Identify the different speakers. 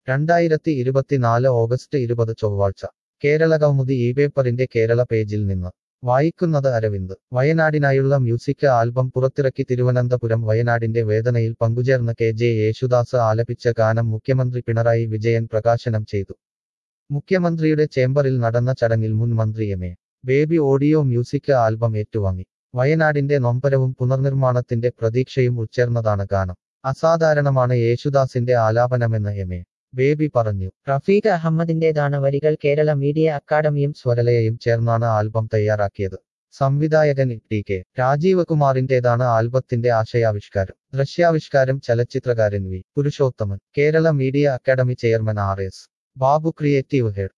Speaker 1: രണ്ടായിരത്തി ഇരുപത്തിനാല് ഓഗസ്റ്റ് ഇരുപത് ചൊവ്വാഴ്ച കേരള കൗമുദി ഈ പേപ്പറിന്റെ കേരള പേജിൽ നിന്ന് വായിക്കുന്നത് അരവിന്ദ് വയനാടിനായുള്ള മ്യൂസിക് ആൽബം പുറത്തിറക്കി തിരുവനന്തപുരം വയനാടിന്റെ വേദനയിൽ പങ്കുചേർന്ന് കെ ജെ യേശുദാസ് ആലപിച്ച ഗാനം മുഖ്യമന്ത്രി പിണറായി വിജയൻ പ്രകാശനം ചെയ്തു മുഖ്യമന്ത്രിയുടെ ചേംബറിൽ നടന്ന ചടങ്ങിൽ മുൻ മന്ത്രി M A Baby audio music album ഏറ്റുവാങ്ങി വയനാടിന്റെ നൊമ്പരവും പുനർനിർമ്മാണത്തിന്റെ പ്രതീക്ഷയും ഉൾച്ചേർന്നതാണ് ഗാനം അസാധാരണമാണ് യേശുദാസിന്റെ ആലാപനമെന്ന് എം എ ബേബി പറഞ്ഞു
Speaker 2: റഫീഖ് അഹമ്മദിന്റേതാണ് വരികൾ കേരള മീഡിയ അക്കാദമിയും
Speaker 1: സ്വരലയയും ചേർന്നാണ് ആൽബം തയ്യാറാക്കിയത് സംവിധായകൻ ടി കെ രാജീവ് കുമാറിന്റേതാണ് ആൽബത്തിന്റെ ആശയാവിഷ്കാരം ദൃശ്യാവിഷ്കാരം ചലച്ചിത്രകാരൻ V Purushothaman Kerala media academy chairman R S Babu creative head